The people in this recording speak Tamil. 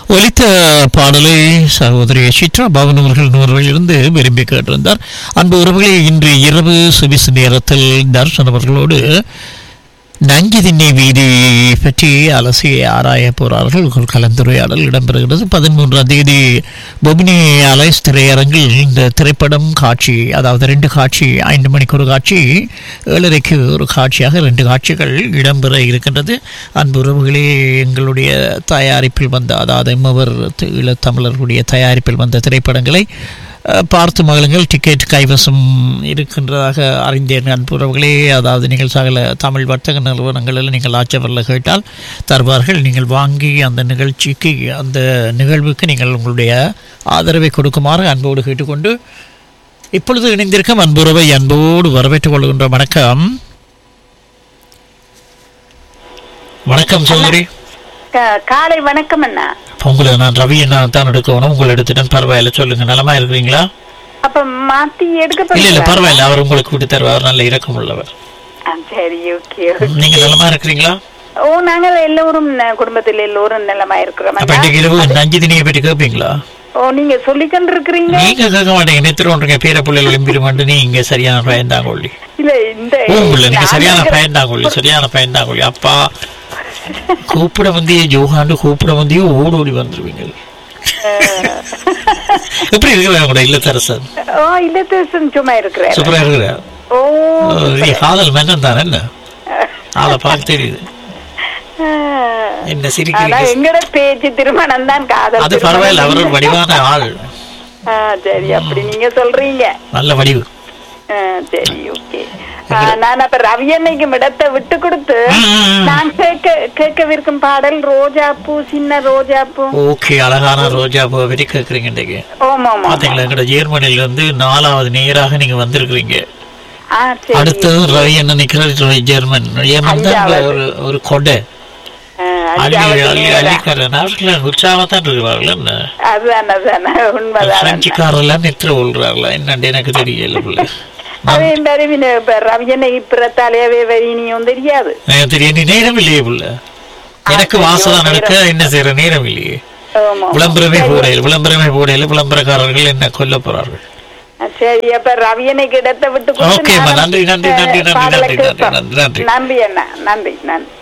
ஒலித்த பாடலை சகோதரி சித்ரா பவன் அவர்கள் நூறிலிருந்து விரும்பி கேட்டிருந்தார் அன்பு உறவுகளே இன்று இரவு சுவிஸ் நேரத்தில் தர்ஷன் அவர்களோடு நஞ்சிதிண்ணி வீதி பற்றி அலசி ஆராய போகிறார்கள் ஒரு கலந்துரையாடல் இடம்பெறுகிறது பதிமூன்றாம் தேதி பொமினி அலைஸ் திரையரங்கில் இந்த திரைப்படம் காட்சி அதாவது ரெண்டு காட்சி ஐந்து மணிக்கு ஒரு காட்சி ஏழரைக்கு ஒரு காட்சியாக ரெண்டு காட்சிகள் இடம்பெற இருக்கின்றது அன்பு உறவுகளே எங்களுடைய தயாரிப்பில் வந்த அதாவது எம்மவர் ஈழத்தமிழர்களுடைய தயாரிப்பில் வந்த திரைப்படங்களை அஹ், பார்த்து மகளுங்கள் டிக்கெட் கைவசம் இருக்கின்றதாக அறிந்தேன் அன்புறவுகளே அதாவது நீங்கள் சகல தமிழ் வர்த்தக நிறுவனங்களில் நீங்கள் ஆச்சவரில் கேட்டால் தருவார்கள் நீங்கள் வாங்கி அந்த நிகழ்ச்சிக்கு அந்த நிகழ்வுக்கு நீங்கள் உங்களுடைய ஆதரவை கொடுக்குமாறு அன்போடு கேட்டுக்கொண்டு இப்பொழுது இணைந்திருக்கும் அன்புறவை அன்போடு வரவேற்றுக் கொள்கின்ற வணக்கம் வணக்கம் சோதரி கா- காலை வணக்கம் அண்ணா உங்களை நான் ரவி என்ன தான் எடுக்கணும் உங்களை எடுத்துட்டேன் பரவாயில்ல சொல்லுங்க நலமா இருக்கிறீங்களா அப்ப மாத்தி எடுக்க இல்ல இல்ல போறீங்களா? பரவாயில்ல அவர் உங்களுக்கு விட்டு தருவார் நல்ல இரக்கம் உள்ளவர் ஆ, சரி ஓகே நீங்க நலமா இருக்கிறீங்களா ஓ நாங்கள் எல்லோரும் ந- குடும்பத்தில் எல்லோரும் நலமா இருக்கிறோம் அப்ப அண்ணா. இன்னைக்கு இரவு நஞ்சு தினியை பற்றி கேட்பீங்களா ஓ நீங்க சொல்லிக்கொண்டு இருக்கிறீங்க நீங்க கேட்க மாட்டீங்க நித்திரோன்றீங்க பேர பிள்ளைகள் எழும்பிடுமாண்டு நீங்க சரியான பயந்தாங்கொள்ளி இல்ல இந்த ஓ இல்ல நீங்க நான் சரியான இருக்கிற- பயந்தாங்கொள்ளி சரியான பயந்தாங்கொள்ளி அப்பா கூப்பிட வந்து ஜோகாண்டு கூப்பிட வந்து ஓடி ஓடி வந்துருவீங்க எப்படி இருக்கிறாங்க கூட இல்லத்தரசன் ஓ இல்ல தேசம் சும்மா இருக்கிறேன் சூப்பரா இருக்கிறார் ஓ நீ காதல் மன்னன் தானே என்ன ஆளை பார்க்க தெரியுது ஆ. என்ன ஆனா சிரிக்கிறீங்க எங்கட பேச்சு திருமணம் தான் காதல் அது பரவாயில்ல அவர் ஒரு வடிவான ஆள் ஆ, சரி அப்படி நீங்க சொல்றீங்க நல்ல வடிவு ஆ, சரி ஓகே நான் அப்ப ரவியன்னைக்கும் இடத்தை விட்டு கொடுத்து ம், ம், ம். நான் கேட்க கேட்கவிருக்கும் பாடல் ரோஜா பூ சின்ன ரோஜா பூ ஓகே அழகான ரோஜா பூ பற்றி கேட்குறீங்க இன்றைக்கு ஓமா ஆமா பாத்தீங்களா எங்கட ஜெர்மனில இருந்து நாலாவது நேராக நீங்க வந்திருக்கிறீங்க ஆ சரி அடுத்தது ரவி என்ன நிக்கிறார் ஜெர்மன் ஜெர்மன் தான் அஞ்சாவது. ஒரு ஒரு கொடை ஆ, அள்ளி அஞ்சாவது அள்ளி நேரா. அள்ளிக்கார நாட்டில் உற்சாகத்தான் இருக்கிறார்கள் என்ன அதுதான் அதுதான் உண்மைதான் பிரெஞ்சுக்காரெல்லாம் நித்திர கொள்றாங்களா என்னண்டு எனக்கு தெரியல பிள்ளை அதே மாதிரி பின்ன இப்ப ரவியனை பிறத்தாலேயே இனியும் தெரியாது எனக்கு தெரியும் நீ நேரம் இல்லையே பிள்ளை எனக்கு சரி, வாசதான் ஓ, நடக்க என்ன செய்யற நேரம் இல்லையே ஆமா விளம்பரமே போடையில் விளம்பரமே போடையில் விளம்பரக்காரர்கள் என்ன கொல்ல போறார்கள் சரி அப்ப ரவியனைக்கு இடத்தை விட்டு கொடுத்து ஓகேம்மா, நானும், நன்றி, நன்றி, நன்றி, அஹ், நன்றி, பாடலை நன்றி, கேட்போம். நன்றி, நன்றி. நன்றி அண்ணா நன்றி நன்றி